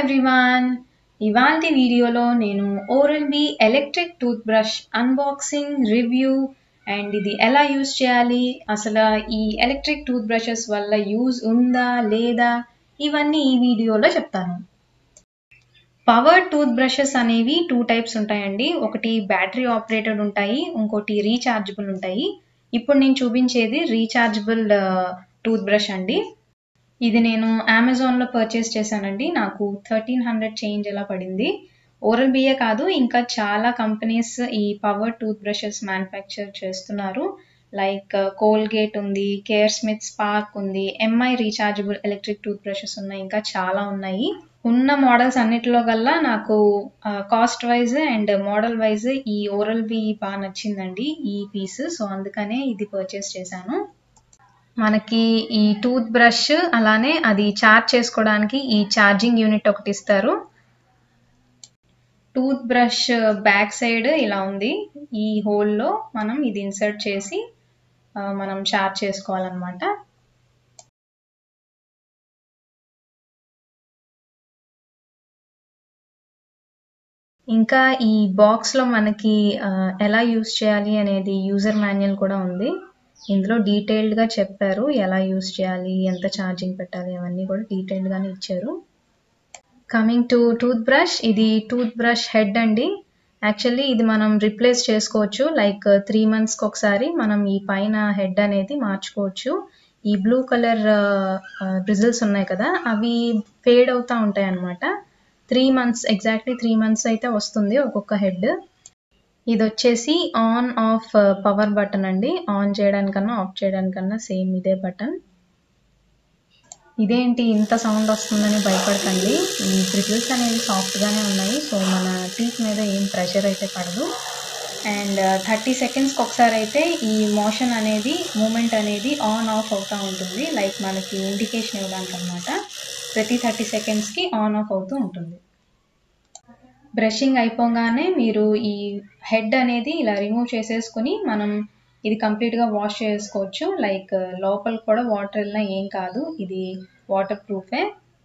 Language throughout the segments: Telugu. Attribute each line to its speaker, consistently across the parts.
Speaker 1: ఎవ్రీవన్ ఇవాల్టి వీడియోలో నేను Oral B electric toothbrush unboxing review and ఇది ఎలా యూజ్ చేయాలి అసలు ఈ ఎలక్ట్రిక్ టూత్ బ్రషెస్ వల్ల యూజ్ ఉందా లేదా ఇవన్నీ ఈ వీడియోలో చెప్తాను పవర్ టూత్ బ్రషెస్ అనేవి టూ టైప్స్ ఉంటాయండి ఒకటి బ్యాటరీ ఆపరేటెడ్ ఉంటాయి ఇంకోటి రీఛార్జబుల్ ఉంటాయి ఇప్పుడు నేను చూపించేది రీఛార్జబుల్ టూత్ బ్రష్ అండి ఇది నేను అమెజాన్లో పర్చేస్ చేశానండి నాకు థర్టీన్ హండ్రెడ్ చేంజ్ ఎలా పడింది ఓరల్ బిఏ కాదు ఇంకా చాలా కంపెనీస్ ఈ పవర్ టూత్ బ్రషెస్ మ్యానుఫ్యాక్చర్ చేస్తున్నారు లైక్ కోల్గేట్ ఉంది కేర్ స్మిత్ స్పార్క్ ఉంది Mi rechargeable electric toothbrushes ఉన్నాయి ఇంకా చాలా ఉన్నాయి ఉన్న మోడల్స్ అన్నిటిలో కల్లా నాకు cost wise and model wise ఈ ఓరల్ బి బాగా నచ్చిందండి ఈ పీస్ సో అందుకనే ఇది పర్చేస్ చేశాను మనకి ఈ టూత్ బ్రష్ అలానే అది చార్జ్ చేసుకోవడానికి ఈ ఛార్జింగ్ యూనిట్ ఒకటి ఇస్తారు టూత్ బ్రష్ బ్యాక్ సైడ్ ఇలా ఉంది ఈ హోల్లో మనం ఇది ఇన్సర్ట్ చేసి మనం చార్జ్ చేసుకోవాలన్నమాట ఇంకా ఈ బాక్స్లో మనకి ఎలా యూస్ చేయాలి అనేది యూజర్ మాన్యువల్ కూడా ఉంది ఇందులో డీటెయిల్డ్గా చెప్పారు ఎలా యూస్ చేయాలి ఎంత ఛార్జింగ్ పెట్టాలి అవన్నీ కూడా డీటెయిల్డ్గానే ఇచ్చారు కమింగ్ టు టూత్ బ్రష్ ఇది టూత్ బ్రష్ హెడ్ అండి యాక్చువల్లీ ఇది మనం రిప్లేస్ చేసుకోవచ్చు లైక్ త్రీ మంత్స్కి ఒకసారి మనం ఈ పైన హెడ్ అనేది మార్చుకోవచ్చు ఈ బ్లూ కలర్ బ్రిజిల్స్ ఉన్నాయి కదా అవి ఫేడ్ అవుతూ ఉంటాయి అన్నమాట three months exactly three months అయితే వస్తుంది ఒక్కొక్క హెడ్ ఇది వచ్చేసి ఆన్ ఆఫ్ పవర్ బటన్ అండి ఆన్ చేయడానికన్నా ఆఫ్ చేయడానికన్నా సేమ్ ఇదే బటన్ ఇదేంటి ఇంత సౌండ్ వస్తుందని భయపడకండి ఈ బ్రిజిల్స్ అనేవి సాఫ్ట్గానే ఉన్నాయి సో మన టీత్ మీద ఏం ప్రెషర్ అయితే పడదు అండ్ థర్టీ సెకండ్స్కి ఒకసారి అయితే ఈ మోషన్ అనేది మూమెంట్ అనేది ఆన్ ఆఫ్ అవుతూ ఉంటుంది లైక్ మనకి ఇండికేషన్ ఇవ్వడానికి అనమాట ప్రతి థర్టీ సెకండ్స్కి ఆన్ ఆఫ్ అవుతూ ఉంటుంది బ్రషింగ్ అయిపోగానే మీరు ఈ హెడ్ అనేది ఇలా రిమూవ్ చేసేసుకుని మనం ఇది కంప్లీట్గా వాష్ చేసుకోవచ్చు లైక్ లోపల కూడా వాటర్ వెళ్ళినా ఏం కాదు ఇది వాటర్ ప్రూఫే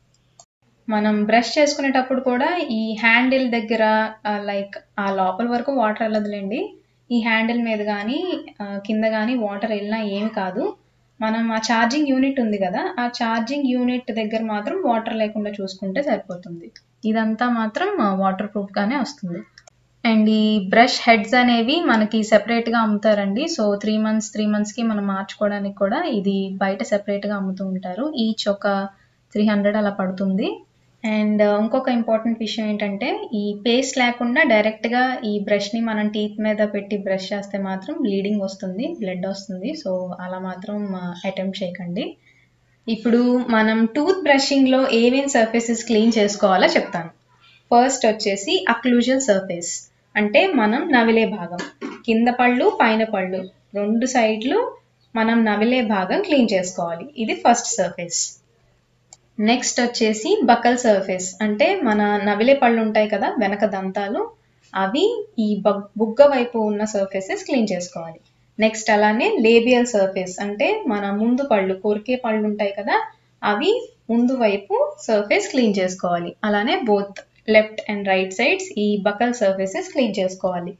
Speaker 1: మనం బ్రష్ చేసుకునేటప్పుడు కూడా ఈ హ్యాండిల్ దగ్గర లైక్ ఆ లోపల వరకు వాటర్ వెళ్ళదులేండి ఈ హ్యాండిల్ మీద కానీ కింద కానీ వాటర్ వెళ్ళినా ఏమి కాదు మనం ఆ ఛార్జింగ్ యూనిట్ ఉంది కదా ఆ ఛార్జింగ్ యూనిట్ దగ్గర మాత్రం వాటర్ లేకుండా చూసుకుంటే సరిపోతుంది ఇదంతా మాత్రం వాటర్ ప్రూఫ్గానే వస్తుంది అండ్ ఈ బ్రష్ హెడ్స్ అనేవి మనకి సెపరేట్గా అమ్ముతారండి సో త్రీ మంత్స్ త్రీ మంత్స్కి మనం మార్చుకోవడానికి కూడా ఇది బయట సెపరేట్గా అమ్ముతూ ఉంటారు ఈచ్ ఒక త్రీ హండ్రెడ్ అలా పడుతుంది అండ్ ఇంకొక ఇంపార్టెంట్ విషయం ఏంటంటే ఈ పేస్ట్ లేకుండా డైరెక్ట్గా ఈ బ్రష్ని మనం టీత్ మీద పెట్టి బ్రష్ చేస్తే మాత్రం బ్లీడింగ్ వస్తుంది బ్లడ్ వస్తుంది సో అలా మాత్రం అటెంప్ట్ చేయకండి ఇప్పుడు మనం టూత్ బ్రషింగ్లో ఏమేమి సర్ఫేసెస్ క్లీన్ చేసుకోవాలో చెప్తాను ఫస్ట్ వచ్చేసి అక్లూజల్ సర్ఫేస్ అంటే మనం నవిలే భాగం కింద పళ్ళు పైన పళ్ళు రెండు సైడ్లు మనం నవిలే భాగం క్లీన్ చేసుకోవాలి ఇది ఫస్ట్ సర్ఫేస్ నెక్స్ట్ వచ్చేసి బకల్ సర్ఫేస్ అంటే మన నవిలే పళ్ళు ఉంటాయి కదా వెనక దంతాలు అవి ఈ బుగ్గ వైపు ఉన్న సర్ఫేసెస్ క్లీన్ చేసుకోవాలి నెక్స్ట్ అలానే లేబియల్ సర్ఫేస్ అంటే మన ముందు పళ్ళు కొరికే పళ్ళు ఉంటాయి కదా అవి ముందు వైపు సర్ఫేస్ క్లీన్ చేసుకోవాలి అలానే both left and right sides ఈ బకల్ సర్ఫేసెస్ క్లీన్ చేసుకోవాలి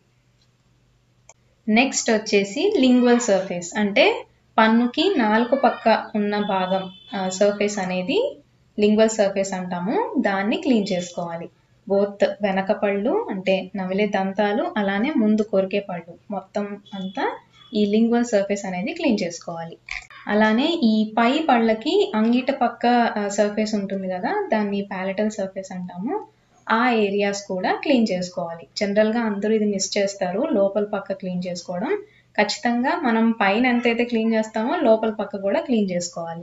Speaker 1: నెక్స్ట్ వచ్చేసి లింగ్వల్ సర్ఫేస్ అంటే పన్నుకి నాలుగు పక్క ఉన్న భాగం సర్ఫేస్ అనేది లింగ్వల్ సర్ఫేస్ అంటాము దాన్ని క్లీన్ చేసుకోవాలి బోత్ వెనక పళ్ళు అంటే నవిలే దంతాలు అలానే ముందు కొరికే పళ్ళు మొత్తం అంతా ఈ లింగ్వల్ సర్ఫేస్ అనేది క్లీన్ చేసుకోవాలి అలానే ఈ పై పళ్ళకి అంగిట పక్క సర్ఫేస్ ఉంటుంది కదా దాన్ని ప్యాలెటల్ సర్ఫేస్ అంటాము ఆ ఏరియాస్ కూడా క్లీన్ చేసుకోవాలి జనరల్గా అందరూ ఇది మిస్ చేస్తారు లోపల పక్క క్లీన్ చేసుకోవడం ఖచ్చితంగా మనం పైన ఎంతైతే క్లీన్ చేస్తామో లోపల పక్క కూడా క్లీన్ చేసుకోవాలి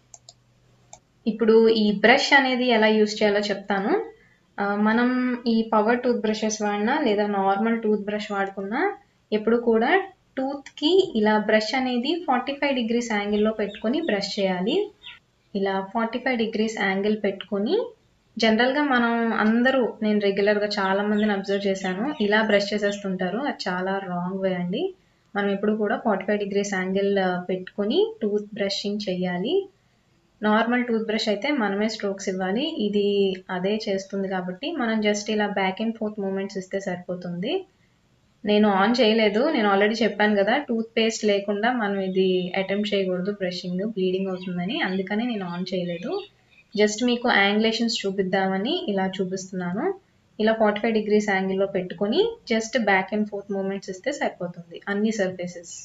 Speaker 1: ఇప్పుడు ఈ బ్రష్ అనేది ఎలా యూస్ చేయాలో చెప్తాను మనం ఈ పవర్ టూత్ బ్రషెస్ వాడినా లేదా నార్మల్ టూత్ బ్రష్ వాడుకున్నా ఎప్పుడు కూడా టూత్కి ఇలా బ్రష్ అనేది ఫార్టీ ఫైవ్ డిగ్రీస్ యాంగిల్లో పెట్టుకొని బ్రష్ చేయాలి ఇలా ఫార్టీ ఫైవ్ డిగ్రీస్ యాంగిల్ పెట్టుకొని జనరల్గా మనం అందరూ నేను రెగ్యులర్గా చాలా మందిని అబ్జర్వ్ చేశాను ఇలా బ్రష్ చేసేస్తుంటారు అది చాలా రాంగ్ వే అండి మనం ఎప్పుడు కూడా ఫార్టీ ఫైవ్ డిగ్రీస్ యాంగిల్ పెట్టుకొని టూత్ బ్రషింగ్ చేయాలి నార్మల్ టూత్ బ్రష్ అయితే మనమే స్ట్రోక్స్ ఇవ్వాలి ఇది అదే చేస్తుంది కాబట్టి మనం జస్ట్ ఇలా బ్యాక్ అండ్ ఫోర్త్ మూమెంట్స్ ఇస్తే సరిపోతుంది నేను ఆన్ చేయలేదు నేను ఆల్రెడీ చెప్పాను కదా టూత్ పేస్ట్ లేకుండా మనం ఇది అటెంప్ట్ చేయకూడదు బ్రషింగ్ బ్లీడింగ్ అవుతుందని అందుకని నేను ఆన్ చేయలేదు జస్ట్ మీకు యాంగ్లేషన్స్ చూపిద్దామని ఇలా చూపిస్తున్నాను ఇలా ఫార్టీ ఫైవ్ డిగ్రీస్ యాంగిల్లో పెట్టుకొని just back and forth movements ఇస్తే సరిపోతుంది అన్ని సర్ఫేసెస్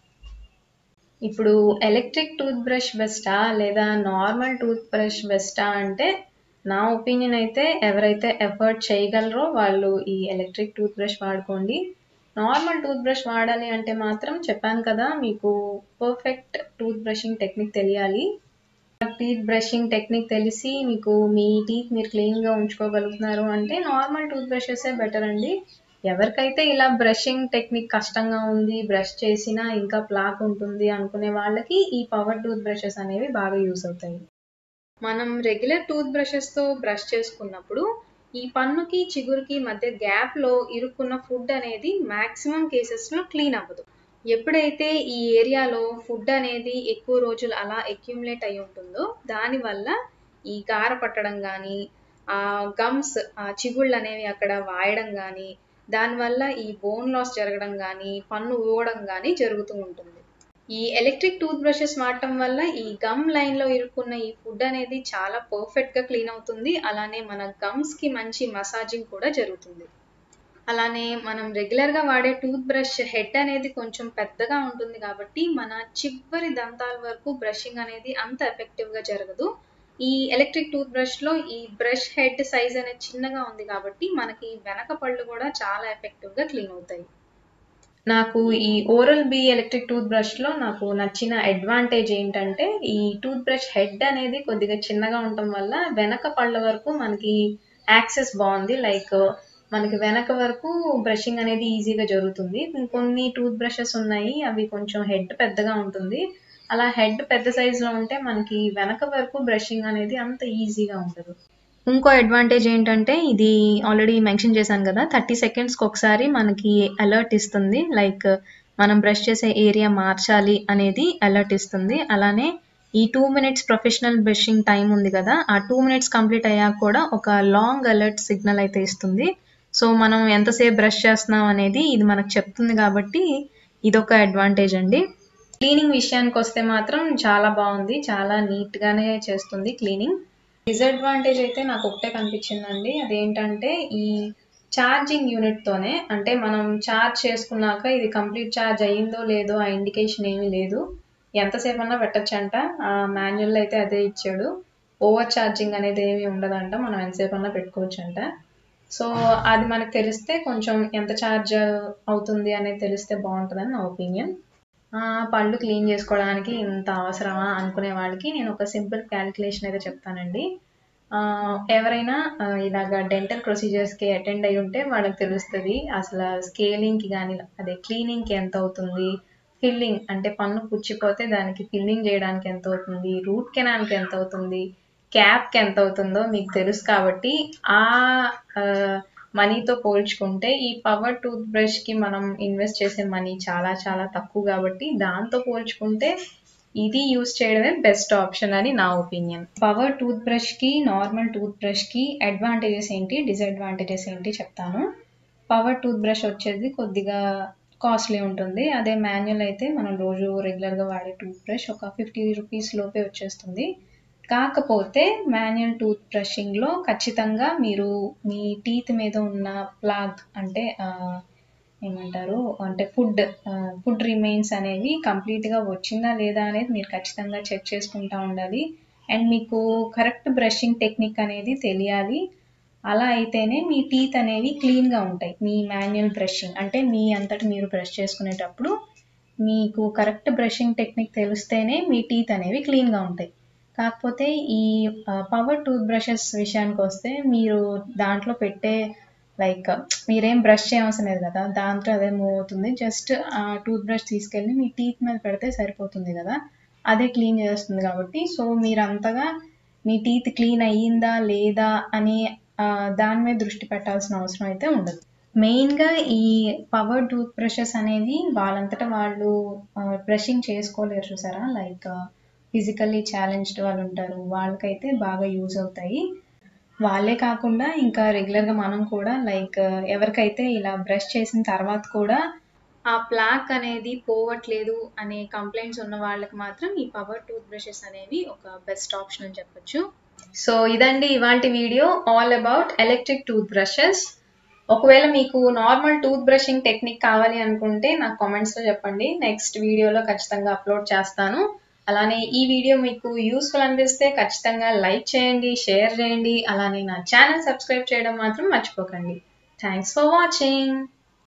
Speaker 1: ఇప్పుడు ఎలక్ట్రిక్ టూత్ బ్రష్ బెస్టా లేదా నార్మల్ టూత్ బ్రష్ బెస్టా అంటే నా ఒపీనియన్ అయితే ఎవరైతే ఎఫర్ట్ చేయగలరో వాళ్ళు ఈ ఎలక్ట్రిక్ టూత్ బ్రష్ వాడుకోండి నార్మల్ టూత్ బ్రష్ వాడాలి అంటే మాత్రం చెప్పాను కదా మీకు పర్ఫెక్ట్ టూత్ బ్రషింగ్ టెక్నిక్ తెలియాలి టీత్ బ్రషింగ్ టెక్నిక్ తెలిసి మీకు మీ టీత్ మీరు క్లీన్గా ఉంచుకోగలుగుతున్నారు అంటే నార్మల్ టూత్ బ్రషెసే బెటర్ అండి ఎవరికైతే ఇలా బ్రషింగ్ టెక్నిక్ కష్టంగా ఉంది బ్రష్ చేసినా ఇంకా ప్లాక్ ఉంటుంది అనుకునే వాళ్ళకి ఈ పవర్ టూత్ బ్రషెస్ అనేవి బాగా యూస్ అవుతాయి మనం రెగ్యులర్ టూత్ బ్రషెస్తో బ్రష్ చేసుకున్నప్పుడు ఈ పన్నుకి చిగురుకి మధ్య గ్యాప్లో ఇరుక్కున్న ఫుడ్ అనేది మ్యాక్సిమం కేసెస్లో క్లీన్ అవ్వదు ఎప్పుడైతే ఈ ఏరియాలో ఫుడ్ అనేది ఎక్కువ రోజులు అలా అక్యుములేట్ అయి ఉంటుందో దానివల్ల ఈ గార పట్టడం కానీ ఆ గమ్స్ ఆ చిగుళ్ళు అనేవి అక్కడ వాయడం కానీ దానివల్ల ఈ బోన్ లాస్ జరగడం కానీ పన్ను ఊగడం కానీ జరుగుతూ ఉంటుంది ఈ ఎలక్ట్రిక్ టూత్ బ్రషెస్ వాడటం వల్ల ఈ గమ్ లైన్లో ఇరుక్కున్న ఈ ఫుడ్ అనేది చాలా పర్ఫెక్ట్గా క్లీన్ అవుతుంది అలానే మన గమ్స్కి మంచి మసాజింగ్ కూడా జరుగుతుంది అలానే మనం రెగ్యులర్గా వాడే టూత్ బ్రష్ హెడ్ అనేది కొంచెం పెద్దగా ఉంటుంది కాబట్టి మన చివరి దంతాల వరకు బ్రషింగ్ అనేది అంత ఎఫెక్టివ్గా జరగదు ఈ ఎలక్ట్రిక్ టూత్ బ్రష్లో ఈ బ్రష్ హెడ్ సైజ్ అనేది చిన్నగా ఉంది కాబట్టి మనకి వెనక పళ్ళు కూడా చాలా ఎఫెక్టివ్గా క్లీన్ అవుతాయి నాకు ఈ ఓరల్ బి ఎలక్ట్రిక్ టూత్ బ్రష్లో నాకు నచ్చిన అడ్వాంటేజ్ ఏంటంటే ఈ టూత్ బ్రష్ హెడ్ అనేది కొద్దిగా చిన్నగా ఉండటం వల్ల వెనక పళ్ళ వరకు మనకి యాక్సెస్ బాగుంది లైక్ మనకి వెనక వరకు బ్రషింగ్ అనేది ఈజీగా జరుగుతుంది కొన్ని టూత్ బ్రషెస్ ఉన్నాయి అవి కొంచెం హెడ్ పెద్దగా ఉంటుంది అలా హెడ్ పెద్ద సైజులో ఉంటే మనకి వెనక వరకు బ్రషింగ్ అనేది అంత ఈజీగా ఉండదు ఇంకో అడ్వాంటేజ్ ఏంటంటే ఇది ఆల్రెడీ మెన్షన్ చేశాను కదా థర్టీ సెకండ్స్కి ఒకసారి మనకి అలర్ట్ ఇస్తుంది లైక్ మనం బ్రష్ చేసే ఏరియా మార్చాలి అనేది అలర్ట్ ఇస్తుంది అలానే ఈ two minutes professional brushing time ఉంది కదా ఆ టూ మినిట్స్ కంప్లీట్ అయ్యాక కూడా ఒక లాంగ్ అలర్ట్ సిగ్నల్ అయితే ఇస్తుంది సో మనం ఎంతసేపు బ్రష్ చేస్తున్నాం అనేది ఇది మనకు చెప్తుంది కాబట్టి ఇదొక అడ్వాంటేజ్ అండి క్లీనింగ్ విషయానికి వస్తే మాత్రం చాలా బాగుంది చాలా నీట్గానే చేస్తుంది క్లీనింగ్ డిసడ్వాంటేజ్ అయితే నాకు ఒకటే కనిపించిందండి అదేంటంటే ఈ ఛార్జింగ్ యూనిట్తోనే అంటే మనం ఛార్జ్ చేసుకున్నాక ఇది కంప్లీట్ ఛార్జ్ అయ్యిందో లేదో ఆ ఇండికేషన్ ఏమీ లేదు ఎంతసేపు అన్నా పెట్టచ్చంట ఆ మాన్యువల్ అయితే అదే ఇచ్చాడు ఓవర్ ఛార్జింగ్ అనేది ఏమి ఉండదంట మనం ఎంతసేపు అన్నా పెట్టుకోవచ్చంట సో అది మనకు తెలిస్తే కొంచెం ఎంత ఛార్జ్ అవుతుంది అనేది తెలిస్తే బాగుంటుందని నా ఒపీనియన్ పళ్ళు క్లీన్ చేసుకోవడానికి ఇంత అవసరమా అనుకునే వాళ్ళకి నేను ఒక సింపుల్ క్యాలిక్యులేషన్ అయితే చెప్తానండి ఎవరైనా ఇలాగ డెంటల్ ప్రొసీజర్స్కి అటెండ్ అయి ఉంటే వాళ్ళకి తెలుస్తుంది అసలు స్కేలింగ్కి కానీ అదే క్లీనింగ్కి ఎంత అవుతుంది ఫిల్లింగ్ అంటే పన్ను పుచ్చిపోతే దానికి ఫిల్లింగ్ చేయడానికి ఎంత అవుతుంది రూట్ కెనాల్కి ఎంత అవుతుంది క్యాప్కి ఎంత అవుతుందో మీకు తెలుసు కాబట్టి ఆ మనీతో పోల్చుకుంటే ఈ పవర్ టూత్ బ్రష్కి మనం ఇన్వెస్ట్ చేసే మనీ చాలా చాలా తక్కువ కాబట్టి దాంతో పోల్చుకుంటే ఇది యూస్ చేయడమే బెస్ట్ ఆప్షన్ అని నా ఒపీనియన్ పవర్ టూత్ బ్రష్కి నార్మల్ టూత్ బ్రష్కి అడ్వాంటేజెస్ ఏంటి డిసడ్వాంటేజెస్ ఏంటి చెప్తాను పవర్ టూత్ బ్రష్ వచ్చేది కొద్దిగా కాస్ట్లీ ఉంటుంది అదే మాన్యువల్ అయితే మనం రోజు రెగ్యులర్గా వాడే టూత్ బ్రష్ ఒక ఫిఫ్టీ రూపీస్ లోపే వచ్చేస్తుంది కాకపోతే మాన్యువల్ టూత్ బ్రషింగ్లో ఖచ్చితంగా మీరు మీ టీత్ మీద ఉన్న ప్లాగ్ అంటే ఏమంటారు అంటే ఫుడ్ ఫుడ్ రిమైన్స్ అనేవి కంప్లీట్గా వచ్చిందా లేదా అనేది మీరు ఖచ్చితంగా చెక్ చేసుకుంటూ ఉండాలి అండ్ మీకు కరెక్ట్ బ్రషింగ్ టెక్నిక్ అనేది తెలియాలి అలా అయితేనే మీ టీత్ అనేవి క్లీన్గా ఉంటాయి మీ మాన్యువల్ బ్రషింగ్ అంటే మీ అంతటి మీరు బ్రష్ చేసుకునేటప్పుడు మీకు కరెక్ట్ బ్రషింగ్ టెక్నిక్ తెలిస్తేనే మీ టీత్ అనేవి క్లీన్గా ఉంటాయి కాకపోతే ఈ పవర్ టూత్ బ్రషెస్ విషయానికి వస్తే మీరు దాంట్లో పెట్టే లైక్ మీరేం బ్రష్ చేయవలసిన లేదు కదా దాంట్లో అదే మూవ్ అవుతుంది జస్ట్ ఆ టూత్ బ్రష్ తీసుకెళ్ళి మీ టీత్ మీద పెడితే సరిపోతుంది కదా అదే క్లీన్ చేస్తుంది కాబట్టి సో మీరు అంతగా మీ టీత్ క్లీన్ అయ్యిందా లేదా అని దాని మీద దృష్టి పెట్టాల్సిన అవసరం అయితే ఉండదు మెయిన్గా ఈ పవర్ టూత్ బ్రషెస్ అనేవి వాళ్ళంతటా వాళ్ళు బ్రషింగ్ చేసుకోలేరు చూసారా లైక్ ఫిజికల్లీ ఛాలెంజ్డ్ వాళ్ళు ఉంటారు వాళ్ళకైతే బాగా యూజ్ అవుతాయి వాళ్ళే కాకుండా ఇంకా రెగ్యులర్గా మనం కూడా లైక్ ఎవరికైతే ఇలా బ్రష్ చేసిన తర్వాత కూడా ఆ ప్లాక్ అనేది పోవట్లేదు అనే కంప్లైంట్స్ ఉన్న వాళ్ళకి మాత్రం ఈ పవర్ టూత్ బ్రషెస్ అనేవి ఒక బెస్ట్ ఆప్షన్ అని చెప్పొచ్చు సో ఇదండి ఇవాళ video all about electric toothbrushes ఒకవేళ మీకు నార్మల్ టూత్ బ్రషింగ్ టెక్నిక్ కావాలి అనుకుంటే నాకు కామెంట్స్లో చెప్పండి నెక్స్ట్ వీడియోలో ఖచ్చితంగా అప్లోడ్ చేస్తాను అలానే ఈ వీడియో మీకు యూస్ఫుల్ అనిపిస్తే ఖచ్చితంగా లైక్ చేయండి షేర్ చేయండి అలానే నా ఛానల్ సబ్స్క్రైబ్ చేయడం మాత్రం మర్చిపోకండి థ్యాంక్స్ ఫర్ వాచింగ్